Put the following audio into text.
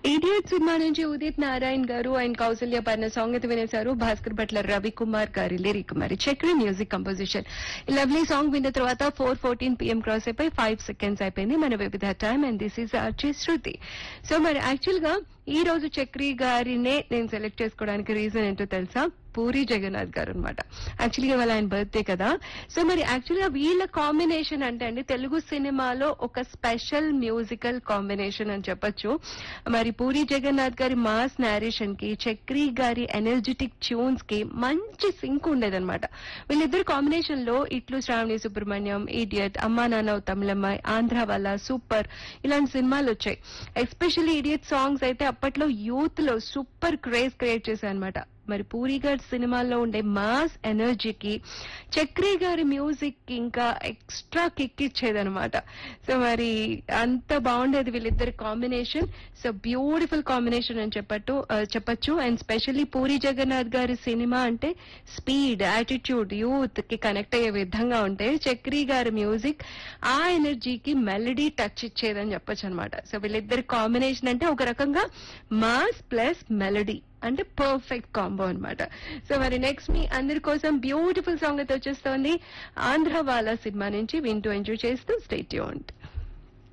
idiot cinema నుంచి ఉదిత్ నారాయణ్ గారు and Kaushalya పర్ణ song అయితే వినేశారు భాస్కర్ భట్ల రవి కుమార్ గారి లిరిక్ మరి చక్రి మ్యూజిక్ కంపోజిషన్ ఈ లవ్లీ సాంగ్ విన్న తర్వాత ఫోర్ ఫోర్టీన్ పిఎం క్రాస్ అయిపోయి ఫైవ్ సెకండ్స్ అయిపోయింది మన వివిధ time and this is Archi Shruti so మరి యాక్చువల్ గా ఈ రోజు చక్రి గారినే నేను సెలెక్ట్ చేసుకోవడానికి రీజన్ ఏంటో తెలుసా పూరి జగన్నాథ్ గారు అనమాట యాక్చువల్గా వాళ్ళ ఆయన బర్త్డే కదా సో మరి యాక్చువల్గా వీళ్ళ కాంబినేషన్ అంటే అండి తెలుగు సినిమాలో ఒక స్పెషల్ మ్యూజికల్ కాంబినేషన్ అని చెప్పొచ్చు మరి పూరి జగన్నాథ్ గారి మాస్ నేరేషన్ కి చక్రి గారి ఎనర్జెటిక్ ట్యూన్స్ కి మంచి సింక్ ఉండేదన్నమాట వీళ్ళిద్దరు కాంబినేషన్ లో ఇట్లు శ్రావణి సుబ్రహ్మణ్యం ఇడియట్ అమ్మా నాన్న తమిళమ్మాయి ఆంధ్ర వాళ్ళ సూపర్ ఇలాంటి సినిమాలు వచ్చాయి ఎస్పెషల్లీ ఇడియట్ సాంగ్స్ అయితే అప్పట్లో యూత్ లో సూపర్ క్రేజ్ క్రియేట్ చేశాయి అనమాట మరి పూరి గారి సినిమాల్లో ఉండే మాస్ ఎనర్జీకి చక్రి గారి మ్యూజిక్ కి ఇంకా ఎక్స్ట్రా కిక్ ఇచ్చేదనమాట సో మరి అంత బాగుండేది వీళ్ళిద్దరి కాంబినేషన్ సో బ్యూటిఫుల్ కాంబినేషన్ అని చెప్పట్టు ఆ, చెప్పొచ్చు అండ్ స్పెషల్లీ పూరి జగన్నాథ్ గారి సినిమా అంటే స్పీడ్ యాటిట్యూడ్ యూత్ కి కనెక్ట్ అయ్యే విధంగా ఉంటే చక్రి గారి మ్యూజిక్ ఆ ఎనర్జీకి మెలడీ టచ్ ఇచ్చేదని చెప్పొచ్చు అనమాట సో వీళ్ళిద్దరి కాంబినేషన్ అంటే ఒక రకంగా మాస్ ప్లస్ మెలడీ అంటే పర్ఫెక్ట్ కాంబో అన్నమాట సో మరి నెక్స్ట్ మీ అందరి కోసం బ్యూటిఫుల్ సాంగ్ అయితే వచ్చేస్తోంది ఆంధ్ర వాళ్ళ సినిమా నుంచి వింటూ ఎంజాయ్ చేస్తూ స్టేట్ యూంట్